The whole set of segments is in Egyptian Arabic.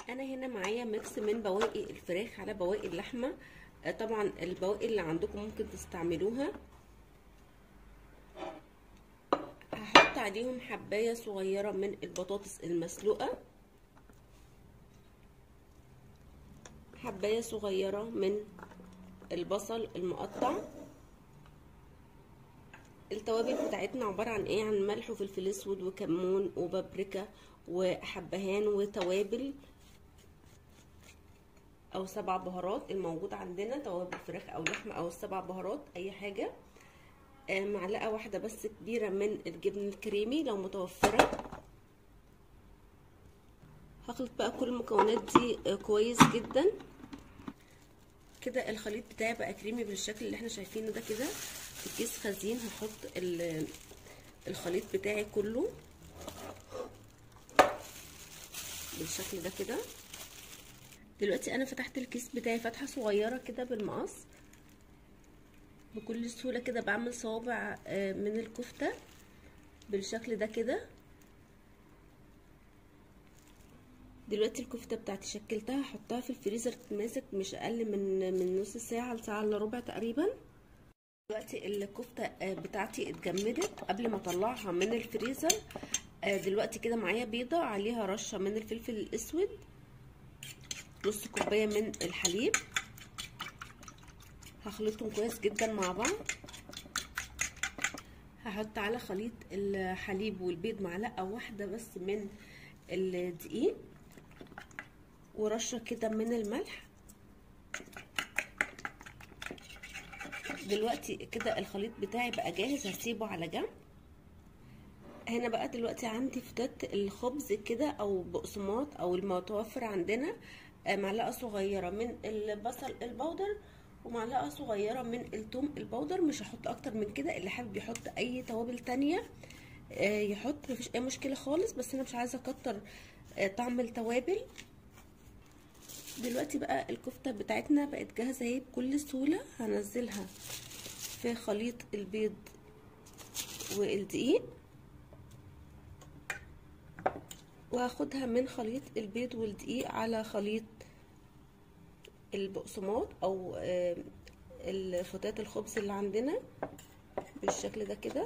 انا هنا معايا ميكس من بواقي الفراخ على بواقي اللحمه طبعا البواقي اللي عندكم ممكن تستعملوها هحط عليهم حبايه صغيره من البطاطس المسلوقه حبايه صغيره من البصل المقطع التوابل بتاعتنا عباره عن ايه عن ملح وفلفل اسود وكمون وبابريكا وحبهان وتوابل او سبع بهارات الموجود عندنا توابل فراخ او لحمه او السبع بهارات اي حاجه آه معلقه واحده بس كبيره من الجبن الكريمي لو متوفره هخلط بقى كل المكونات دي آه كويس جدا كده الخليط بتاعي بقى كريمي بالشكل اللي احنا شايفينه ده كده في كيس خزين هحط الخليط بتاعي كله بالشكل ده كده دلوقتي انا فتحت الكيس بتاعي فتحه صغيره كده بالمقص بكل سهوله كده بعمل صوابع من الكفته بالشكل ده كده دلوقتي الكفته بتاعتي شكلتها هحطها في الفريزر تتماسك مش اقل من من نص ساعه لساعه الا ربع تقريبا دلوقتي الكفته بتاعتي اتجمدت قبل ما اطلعها من الفريزر دلوقتي كده معايا بيضه عليها رشه من الفلفل الاسود نص كوبايه من الحليب هخلطهم كويس جدا مع بعض هحط على خليط الحليب والبيض معلقه واحده بس من الدقيق ورشه كده من الملح دلوقتي كده الخليط بتاعي بقى جاهز هسيبه على جنب هنا بقى دلوقتي عندي فتات الخبز كده او بقسماط او المتوفر عندنا معلقه صغيره من البصل البودر ومعلقه صغيره من الثوم البودر مش هحط اكتر من كده اللي حابب يحط اي توابل تانية يحط مفيش اي مشكله خالص بس انا مش عايزه اكتر طعم التوابل دلوقتي بقى الكفته بتاعتنا بقت جاهزه اهي بكل سهوله هنزلها في خليط البيض والدقيق وهاخدها من خليط البيض والدقيق على خليط البقسماط او الفتات الخبز اللي عندنا بالشكل ده كده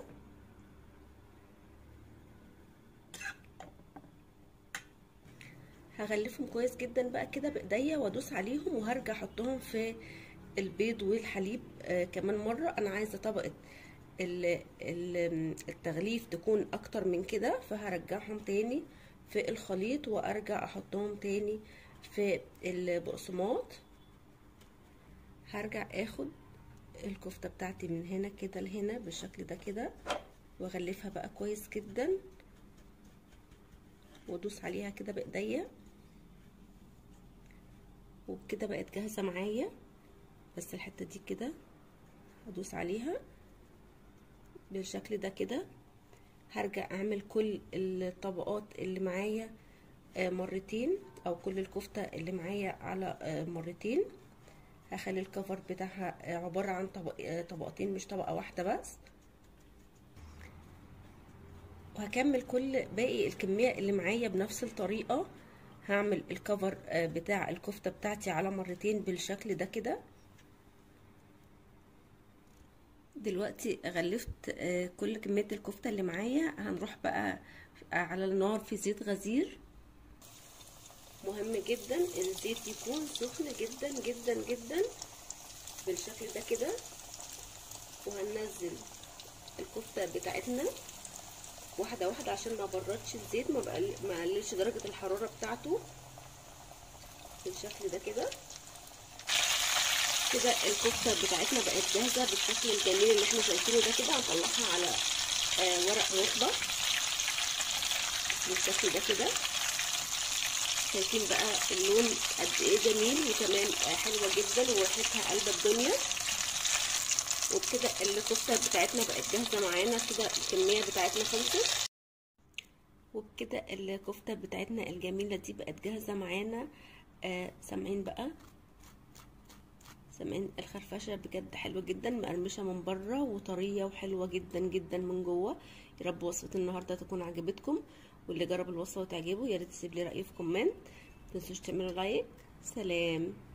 هغلفهم كويس جدا بقى كده بايديا وادوس عليهم وهرجع احطهم في البيض والحليب آه كمان مره انا عايزه طبقه التغليف تكون اكتر من كده فهرجعهم تاني في الخليط وارجع احطهم تاني في البقسماط هرجع اخد الكفته بتاعتي من هنا كده لهنا بالشكل ده كده واغلفها بقى كويس جدا وادوس عليها كده بايديا وبكده بقت جاهزه معايا بس الحته دي كده هدوس عليها بالشكل ده كده هرجع اعمل كل الطبقات اللي معايا مرتين او كل الكفته اللي معايا على مرتين هخلي الكفر بتاعها عباره عن طبق طبقتين مش طبقه واحده بس وهكمل كل باقي الكميه اللي معايا بنفس الطريقه هعمل الكفر بتاع الكفته بتاعتي على مرتين بالشكل ده كده دلوقتي غلفت كل كميه الكفته اللي معايا هنروح بقى على النار في زيت غزير مهم جدا الزيت يكون سخن جدا جدا جدا بالشكل ده كده وهننزل الكفته بتاعتنا واحده واحده عشان ما بردش الزيت ما ما اقللش درجه الحراره بتاعته بالشكل ده كده كده الكفته بتاعتنا بقت جاهزه بالشكل الجميل اللي احنا شايفينه ده كده هنطلعها على آه ورق مطبخ بالشكل ده كده شايفين بقى اللون قد ايه جميل وكمان آه حلوه جدا وريحتها قلب الدنيا وبكده الكفته بتاعتنا بقت جاهزه معانا كده الكميه بتاعتنا خلصت وبكده الكفته بتاعتنا الجميله دي بقت جاهزه معانا آه سامعين بقى سامعين الخرفشه بجد حلوه جدا مقرمشه من بره وطريه وحلوه جدا جدا من جوه يا رب وصفه النهارده تكون عجبتكم واللي جرب الوصفه وتعجبه يا ريت تسيب لي رايه في كومنت متنسوش تعملوا لايك سلام